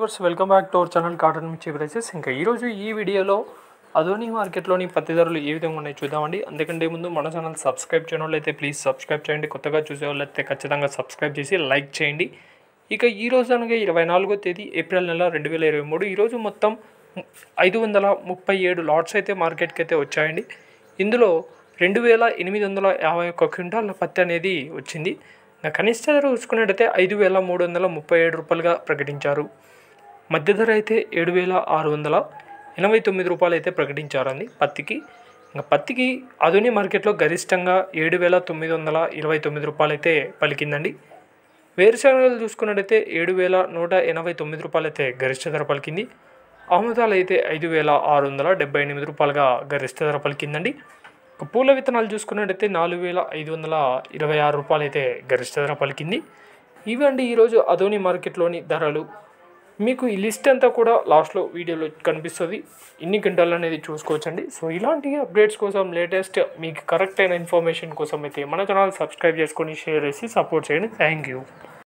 viewers welcome back to our channel cotton మిర్చి prices ఇంకా ఈరోజు ఈ వీడియోలో అదోని మార్కెట్లోని పత్తి ధరలు ఏ విధంగా ఉన్నాయో చూద్దామండి అందుకంటే ముందు మన ఛానల్ సబ్స్క్రైబ్ చేయడం వాళ్ళు అయితే ప్లీజ్ సబ్స్క్రైబ్ చేయండి కొత్తగా చూసే వాళ్ళు అయితే ఖచ్చితంగా సబ్స్క్రైబ్ చేసి లైక్ చేయండి ఇక ఈ రోజు అనగా ఇరవై నాలుగో తేదీ ఏప్రిల్ నెల రెండు వేల ఇరవై మూడు ఈరోజు మొత్తం ఐదు వందల ముప్పై ఏడు లాట్స్ అయితే మార్కెట్కి అయితే వచ్చాయండి ఇందులో రెండు వేల ఎనిమిది వందల యాభై ఒక్క క్వింటాల పత్తి అనేది వచ్చింది ఇంకా కనిష్ట ధర చూసుకున్నట్టయితే ఐదు వేల మూడు వందల ముప్పై ఏడు రూపాయలుగా ప్రకటించారు మధ్య ధర అయితే ఏడు వేల ఆరు వందల ఎనభై తొమ్మిది రూపాయలు అయితే ప్రకటించారండి పత్తికి ఇంకా పత్తికి ఆధునిక మార్కెట్లో గరిష్టంగా ఏడు వేల తొమ్మిది వందల ఇరవై తొమ్మిది రూపాయలు అయితే పలికిందండి వేరుశనగలు చూసుకున్నట్టయితే ఏడు వేల నూట ఎనభై తొమ్మిది రూపాయలు అయితే గరిష్ట ధర పలికింది ఆముదాలు అయితే ఐదు వేల ఆరు వందల డెబ్బై ఎనిమిది రూపాయలుగా గరిష్ట ధర పలికిందండి ఇక పూల విత్తనాలు చూసుకున్నట్టయితే నాలుగు వేల ఐదు వందల ఇరవై ఆరు రూపాయలు అయితే గరిష్ట ధర పలికింది ఇవండి ఈరోజు అదోని మార్కెట్లోని ధరలు మీకు ఈ లిస్ట్ అంతా కూడా లాస్ట్లో వీడియోలో కనిపిస్తుంది ఇన్ని గంటలు అనేది చూసుకోవచ్చండి సో ఇలాంటి అప్డేట్స్ కోసం లేటెస్ట్ మీకు కరెక్ట్ అయిన ఇన్ఫర్మేషన్ కోసం అయితే మన ఛానల్ సబ్స్క్రైబ్ చేసుకొని షేర్ చేసి సపోర్ట్ చేయండి థ్యాంక్ యూ